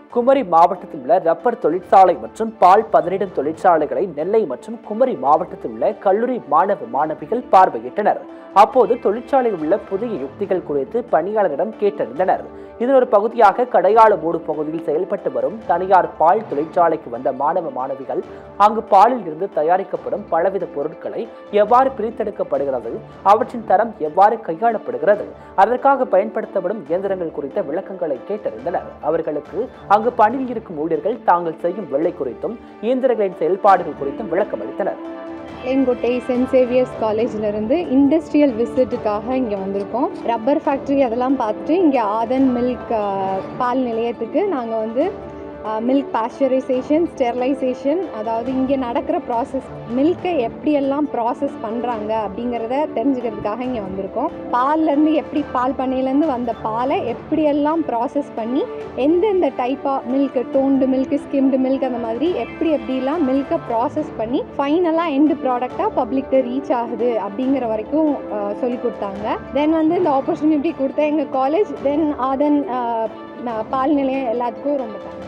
குமரி மாவட்டத்தில் உள்ள ரப்பர் தொழிற்சாலை மற்றும் பால் பதனிடும் தொழிற்சாலைகளை நெல்லை மற்றும் குமரி மாவட்டத்தில் உள்ள கல்லூரி மாணவ மாணவிகள் பார்வையிட்டனர் அப்போது தொழிற்சாலையில் உள்ள புதிய யுக்திகள் குறித்து பணியாளரிடம் கேட்டறிந்தனர் இதன் ஒரு பகுதியாக கடையாள மூடு பகுதியில் செயல்பட்டு வரும் தனியார் பால் தொழிற்சாலைக்கு வந்த மாணவ மாணவிகள் அங்கு பாலில் இருந்து தயாரிக்கப்படும் பலவித பொருட்களை எவ்வாறு பிரித்தெடுக்கப்படுகிறது அவற்றின் தரம் எவ்வாறு கையாளப்படுகிறது அதற்காக பயன்படுத்தப்படும் இயந்திரங்கள் குறித்த விளக்கங்களை கேட்டறிந்தனர் அவர்களுக்கு அங்கு பணியில் இருக்கும் ஊழியர்கள் தாங்கள் செய்யும் வேலை குறித்தும் இயந்திரங்களின் செயல்பாடுகள் குறித்தும் விளக்கம் அளித்தனர் பாளையங்கோட்டை சென்ட் சேவியர்ஸ் காலேஜ்லேருந்து இண்டஸ்ட்ரியல் விசிட்டுக்காக இங்கே வந்திருக்கோம் ரப்பர் ஃபேக்ட்ரி அதெல்லாம் பார்த்துட்டு இங்கே ஆதன் மில்க் பால் நிலையத்துக்கு நாங்கள் வந்து மில்க் பாஸ்சரைசேஷன் ஸ்டெர்லைசேஷன் அதாவது இங்கே நடக்கிற ப்ராசஸ் மில்க்கை எப்படியெல்லாம் ப்ராசஸ் பண்ணுறாங்க அப்படிங்கிறத தெரிஞ்சுக்கிறதுக்காக இங்கே வந்திருக்கோம் பால்லேருந்து எப்படி பால் பண்ணையிலேருந்து வந்த பாலை எப்படியெல்லாம் ப்ராசஸ் பண்ணி எந்தெந்த டைப்பாக milk toned milk skimmed milk அந்த மாதிரி எப்படி எப்படிலாம் மில்கை ப்ராசஸ் பண்ணி ஃபைனலாக எண்டு ப்ராடக்டாக பப்ளிக்கிட்ட ரீச் ஆகுது அப்படிங்கிற வரைக்கும் சொல்லி கொடுத்தாங்க தென் வந்து இந்த ஆப்பர்ச்சுனிட்டி கொடுத்த எங்கள் காலேஜ் தென் ஆதன் பால் நிலையம் எல்லாத்துக்கும் ரொம்ப தேங்க்ஸ்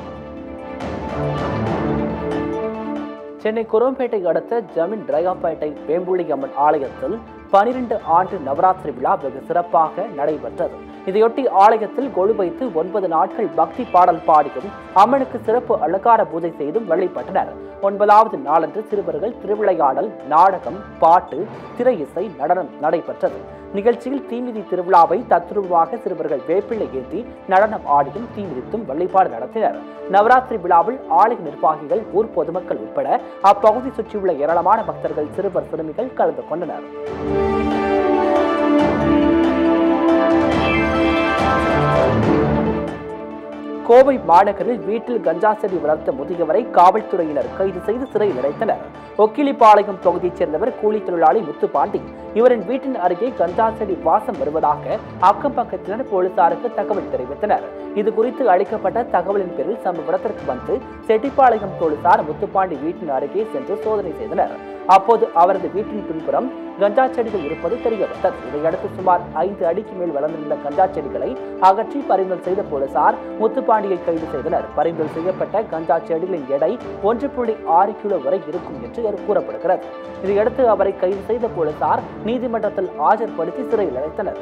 சென்னை குரோம்பேட்டை அடுத்த ஜமீன் டிரையாப்பேட்டை வேம்புலி அம்மன் ஆலயத்தில் பனிரெண்டு ஆண்டு நவராத்திரி விழா வெகு சிறப்பாக நடைபெற்றது இதையொட்டி ஆலயத்தில் கொழு வைத்து ஒன்பது நாட்கள் பக்தி பாடல் பாடியும் அம்மனுக்கு சிறப்பு அலங்கார பூஜை செய்தும் வழிபட்டனர் ஒன்பதாவது நாளன்று சிறுவர்கள் திருவிளையாடல் நாடகம் பாட்டு திரை இசை நடனம் நடைபெற்றது நிகழ்ச்சியில் தீமிதி திருவிழாவை தத்ரூபமாக சிறுவர்கள் வேப்பிள்ளை ஏந்தி நடனம் ஆடியும் தீமிதித்தும் வழிபாடு நடத்தினர் நவராத்திரி விழாவில் ஆலய நிர்வாகிகள் ஊர் பொதுமக்கள் உட்பட அப்பகுதி சுற்றியுள்ள ஏராளமான பக்தர்கள் சிறுவர் சிறுமிகள் கலந்து கொண்டனர் கோவை மாநகரில் வீட்டில் கஞ்சா செடி வளர்த்த முதியவரை காவல்துறையினர் கைது செய்து சிறையில் அடைத்தனர் ஒக்கிலிப்பாளையம் பகுதியைச் சேர்ந்தவர் கூலி தொழிலாளி முத்துப்பாண்டி இவரின் வீட்டின் அருகே கஞ்சா செடி வாசம் வருவதாக அக்கம் பக்கத்தினர் போலீசாருக்கு தகவல் தெரிவித்தனர் இது குறித்து அளிக்கப்பட்ட தகவலின் பேரில் சம்பவ இடத்திற்கு வந்து செட்டிப்பாளையம் போலீசார் முத்துப்பாண்டி வீட்டின் அருகே சென்று சோதனை செய்தனர் அப்போது அவரது வீட்டின் பின்புறம் கஞ்சா செடிகள் இருப்பது தெரிய வந்தது இதையடுத்து சுமார் ஐந்து அடிக்கு மேல் வளர்ந்திருந்த கஞ்சா செடிகளை அகற்றி பறிமுதல் செய்த போலீசார் முத்துப்பாண்டியை கைது செய்தனர் பறிமுதல் செய்யப்பட்ட கஞ்சா செடிகளின் எடை ஒன்று புள்ளி ஆறு கிலோ வரை இருக்கும் என்று கூறப்படுகிறது இதையடுத்து அவரை கைது செய்த போலீசார் நீதிமன்றத்தில் ஆஜர்படுத்தி சிறையில் அடைத்தனர்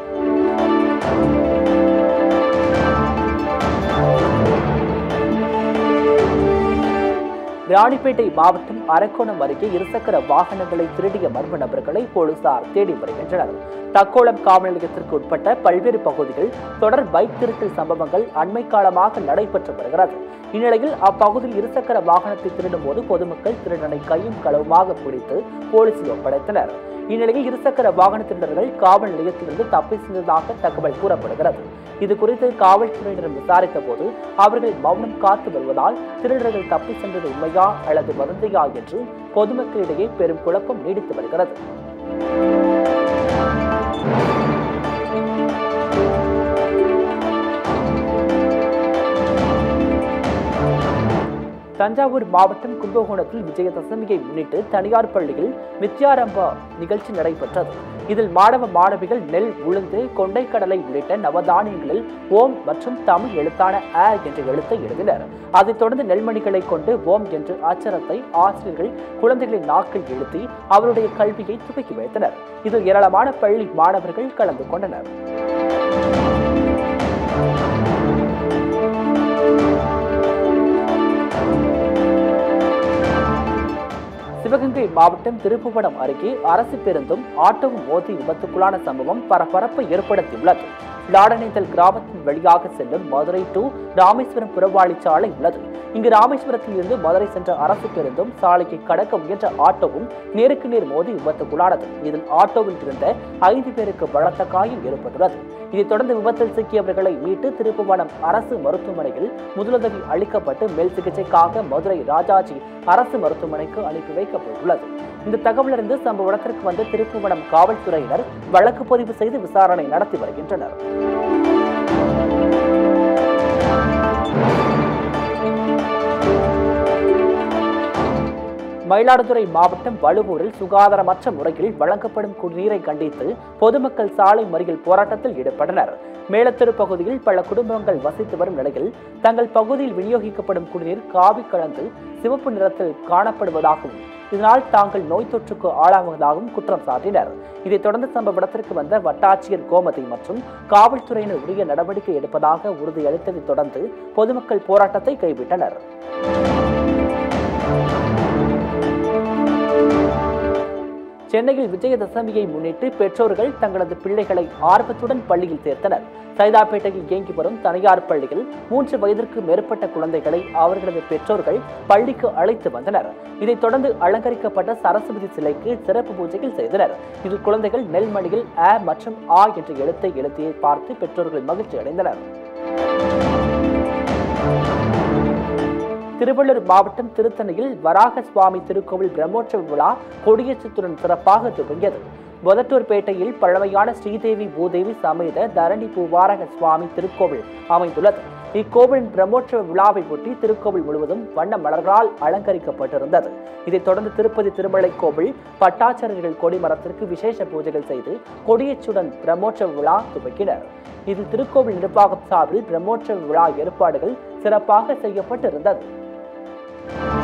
ராணிப்பேட்டை மாவட்டம் அரக்கோணம் அருகே இருசக்கர வாகனங்களை திருடிய மர்ம நபர்களை போலீசார் தேடி வருகின்றனர் தக்கோலம் காவல் நிலையத்திற்கு உட்பட்ட பல்வேறு பகுதிகள் தொடர் பைக் திருட்டு சம்பவங்கள் அண்மை காலமாக நடைபெற்று வருகிறது இந்நிலையில் அப்பகுதியில் இருசக்கர வாகனத்தை திருடும் போது பொதுமக்கள் திருடனை கையும் களவுமாக பிடித்து போலீசில் ஒப்படைத்தனர் இந்நிலையில் இருசக்கர வாகன திருடர்கள் காவல் நிலையத்திலிருந்து தப்பி சென்றதாக தகவல் கூறப்படுகிறது இது குறித்து காவல்துறையினரும் விசாரித்த போது அவர்கள் மௌனம் காத்து வருவதால் திருடர்கள் தப்பி சென்றது உண்மையா அல்லது வதந்தியா என்று பொதுமக்களிடையே பெரும் குழப்பம் நீடித்து வருகிறது தஞ்சாவூர் மாவட்டம் கும்பகோணத்தில் விஜயதசமியை முன்னிட்டு தனியார் பள்ளியில் வித்யாரம்பா நிகழ்ச்சி நடைபெற்றது இதில் மாணவ மாணவிகள் நெல் உளுந்து கொண்டைக்கடலை உள்ளிட்ட நவதானியங்களில் ஓம் மற்றும் தமிழ் எழுத்தான அ என்ற எழுத்தை எழுதினர் அதைத் தொடர்ந்து நெல்மணிகளை கொண்டு ஓம் என்ற அச்சரத்தை ஆசிரியர்கள் குழந்தைகளின் நாக்கில் எழுதி அவருடைய கல்வியை துவக்கி வைத்தனர் இதில் ஏராளமான பள்ளி மாணவர்கள் கலந்து கொண்டனர் சிவகங்கை மாவட்டம் திருப்புவனம் அருகே அரசு பேருந்தும் ஆட்டோவும் மோதி விபத்துக்குள்ளான சம்பவம் பரபரப்பை ஏற்படுத்தியுள்ளது லாடனைதல் கிராமத்தின் வழியாக செல்லும் மதுரை டு ராமேஸ்வரம் புறவாளி சாலை உள்ளது இங்கு ராமேஸ்வரத்தில் இருந்து மதுரை சென்ற அரசு பேருந்தும் சாலையை கடக்க முயன்ற ஆட்டோவும் நேருக்கு நேர் மோதி விபத்துக்குள்ளானது இதில் ஆட்டோவில் இருந்த ஐந்து பேருக்கு பலத்த காயம் ஏற்பட்டுள்ளது இதைத் தொடர்ந்து விபத்தில் சிக்கியவர்களை மீட்டு திருப்புவனம் அரசு மருத்துவமனையில் முதலுதவி அளிக்கப்பட்டு மேல் சிகிச்சைக்காக மதுரை ராஜாஜி அரசு மருத்துவமனைக்கு அனுப்பி வைக்கப்பட்டுள்ளது இந்த தகவலறிந்து சம்பவ இடத்திற்கு வந்த திருப்புவனம் காவல்துறையினர் வழக்கு பதிவு செய்து விசாரணை நடத்தி வருகின்றனர் மயிலாடுதுறை மாவட்டம் வழுவூரில் சுகாதாரமற்ற முறையில் வழங்கப்படும் குடிநீரை கண்டித்து பொதுமக்கள் சாலை மறியல் போராட்டத்தில் ஈடுபட்டனர் மேலத்தெரு பகுதியில் பல குடும்பங்கள் வசித்து வரும் நிலையில் தங்கள் பகுதியில் விநியோகிக்கப்படும் குடிநீர் காவி கலந்து சிவப்பு நிறத்தில் காணப்படுவதாகவும் இதனால் தாங்கள் நோய் தொற்றுக்கு ஆளாவதாகவும் குற்றம் சாட்டினர் இதைத் தொடர்ந்து சம்பவ இடத்திற்கு வந்த வட்டாட்சியர் கோமதி மற்றும் காவல்துறையினர் உரிய நடவடிக்கை எடுப்பதாக உறுதியளித்ததைத் தொடர்ந்து பொதுமக்கள் போராட்டத்தை கைவிட்டனர் சென்னையில் விஜயதசமியை முன்னிட்டு பெற்றோர்கள் தங்களது பிள்ளைகளை ஆர்வத்துடன் பள்ளியில் சேர்த்தனர் சைதாப்பேட்டையில் இயங்கி வரும் தனியார் பள்ளியில் மூன்று வயதிற்கு மேற்பட்ட குழந்தைகளை அவர்களது பெற்றோர்கள் பள்ளிக்கு அழைத்து வந்தனர் இதைத் தொடர்ந்து அலங்கரிக்கப்பட்ட சரஸ்வதி சிலைக்கு சிறப்பு பூஜைகள் செய்தனர் இதில் குழந்தைகள் நெல்மணியில் அ மற்றும் ஆ என்ற எழுத்தை எழுத்தியை பார்த்து பெற்றோர்கள் மகிழ்ச்சி அடைந்தனர் திருவள்ளூர் மாவட்டம் திருத்தணியில் வராக சுவாமி திருக்கோவில் பிரம்மோற்சவ விழா கொடியேற்றத்துடன் சிறப்பாக துவங்கியது முதட்டூர்பேட்டையில் பழமையான ஸ்ரீதேவி பூதேவி சமேத தரணி பூவாரக சுவாமி திருக்கோவில் அமைந்துள்ளது இக்கோவிலின் பிரம்மோற்சவ விழாவை ஒட்டி திருக்கோவில் முழுவதும் வண்ண மலர்களால் அலங்கரிக்கப்பட்டிருந்தது இதைத் தொடர்ந்து திருப்பதி திருமலை கோவில் பட்டாச்சாரியர்கள் கொடிமரத்திற்கு விசேஷ பூஜைகள் செய்து கொடியேற்றுடன் பிரம்மோற்சவ விழா துவக்கினர் இதில் திருக்கோவில் நிர்வாகம் சார்பில் பிரம்மோற்சவ விழா ஏற்பாடுகள் சிறப்பாக செய்யப்பட்டிருந்தது